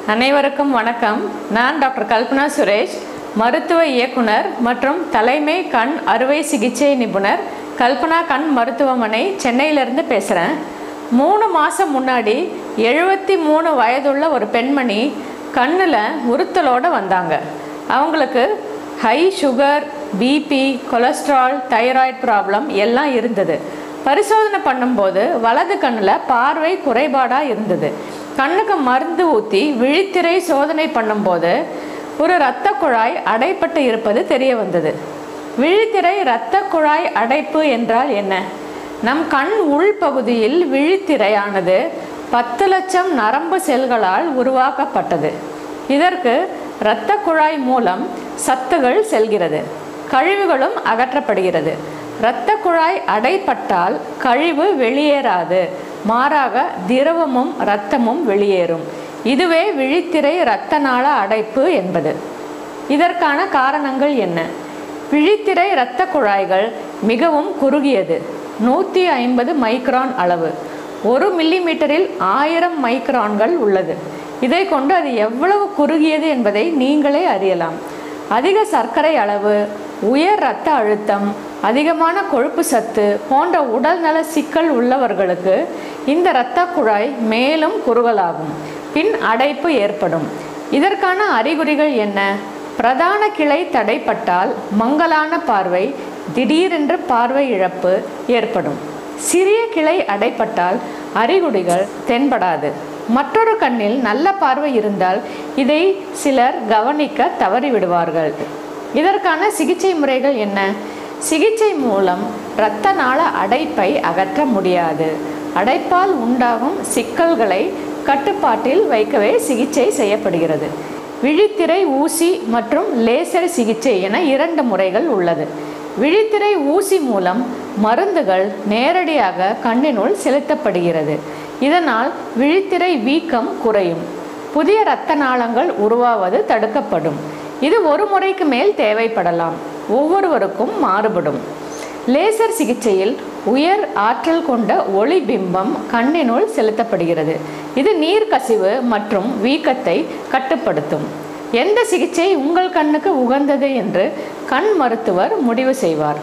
அனைவருக்கும் வணக்கம் நான் டாக்டர் கல்பனா சுரேஷ் மருத்துவ இயக்குனர் மற்றும் தலைமை கண் அறுவை சிகிச்சை நிபுணர் கல்பனா கண் மருத்துவமனை சென்னையிலேருந்து பேசுகிறேன் மூணு மாதம் முன்னாடி எழுபத்தி மூணு வயதுள்ள ஒரு பெண்மணி கண்ணில் உறுத்தலோடு வந்தாங்க அவங்களுக்கு high sugar BP cholesterol thyroid problem எல்லாம் இருந்தது பரிசோதனை பண்ணும்போது வலது கண்ணில் பார்வை குறைபாடாக இருந்தது கண்ணுக்கு மருந்து ஊற்றி விழித்திரை சோதனை பண்ணும்போது ஒரு இரத்த குழாய் அடைப்பட்டு இருப்பது தெரிய வந்தது விழித்திரை இரத்த குழாய் அடைப்பு என்றால் என்ன நம் கண் உள்பகுதியில் விழித்திரையானது பத்து லட்சம் நரம்பு செல்களால் உருவாக்கப்பட்டது இதற்கு இரத்த குழாய் மூலம் சத்துகள் செல்கிறது கழிவுகளும் அகற்றப்படுகிறது இரத்த குழாய் அடைப்பட்டால் கழிவு வெளியேறாது மாறாக திரவமும் இரத்தமும் வெளியேறும் இதுவே விழித்திரை இரத்த நாள அடைப்பு என்பது இதற்கான காரணங்கள் என்ன விழித்திரை இரத்த குழாய்கள் மிகவும் குறுகியது நூற்றி ஐம்பது மைக்ரான் அளவு ஒரு மில்லிமீட்டரில் ஆயிரம் மைக்ரான்கள் உள்ளது இதை கொண்டு அது எவ்வளவு குறுகியது என்பதை நீங்களே அறியலாம் அதிக சர்க்கரை அளவு உயர் இரத்த அழுத்தம் அதிகமான கொழுப்பு சத்து போன்ற உடல்நல சிக்கல் உள்ளவர்களுக்கு இந்த இரத்த குழாய் மேலும் குறுகலாகும் பின் அடைப்பு ஏற்படும் இதற்கான அறிகுறிகள் என்ன பிரதான கிளை தடைப்பட்டால் மங்கலான பார்வை திடீரென்று பார்வை இழப்பு ஏற்படும் சிறிய கிளை அடைப்பட்டால் அறிகுறிகள் தென்படாது மற்றொரு கண்ணில் நல்ல பார்வை இருந்தால் இதை சிலர் கவனிக்க தவறிவிடுவார்கள் இதற்கான சிகிச்சை முறைகள் என்ன சிகிச்சை மூலம் இரத்த நாள அடைப்பை அகற்ற முடியாது அடைப்பால் உண்டாகும் சிக்கல்களை கட்டுப்பாட்டில் வைக்கவே சிகிச்சை செய்யப்படுகிறது விழித்திரை ஊசி மற்றும் லேசர் சிகிச்சை என இரண்டு முறைகள் உள்ளது விழித்திரை ஊசி மூலம் மருந்துகள் நேரடியாக கண்ணினுள் செலுத்தப்படுகிறது இதனால் விழித்திரை வீக்கம் குறையும் புதிய இரத்த நாளங்கள் உருவாவது தடுக்கப்படும் இது ஒரு முறைக்கு மேல் தேவைப்படலாம் ஒவ்வொருவருக்கும் மாறுபடும் லேசர் சிகிச்சையில் உயர் ஆற்றல் கொண்ட ஒளி பிம்பம் கண்ணினுள் செலுத்தப்படுகிறது இது நீர் கசிவு மற்றும் வீக்கத்தை கட்டுப்படுத்தும் எந்த சிகிச்சை உங்கள் கண்ணுக்கு உகந்தது என்று கண் மருத்துவர் முடிவு செய்வார்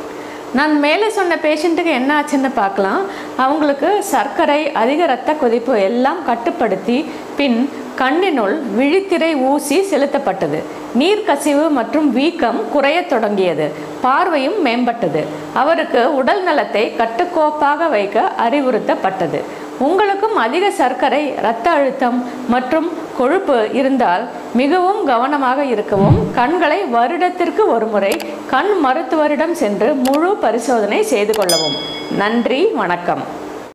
நான் மேலே சொன்ன பேஷண்ட்டுக்கு என்ன ஆச்சுன்னு பார்க்கலாம் அவங்களுக்கு சர்க்கரை அதிக இரத்த கொதிப்பு எல்லாம் கட்டுப்படுத்தி பின் கண்ணினுள் விழித்திரை ஊசி செலுத்தப்பட்டது நீர் கசிவு மற்றும் வீக்கம் குறையத் தொடங்கியது பார்வையும் மேம்பட்டது அவருக்கு உடல் நலத்தை கட்டுக்கோப்பாக வைக்க அறிவுறுத்தப்பட்டது உங்களுக்கும் அதிக சர்க்கரை இரத்த அழுத்தம் மற்றும் கொழுப்பு இருந்தால் மிகவும் கவனமாக இருக்கவும் கண்களை வருடத்திற்கு ஒரு முறை கண் மருத்துவரிடம் சென்று முழு பரிசோதனை செய்து கொள்ளவும் நன்றி வணக்கம்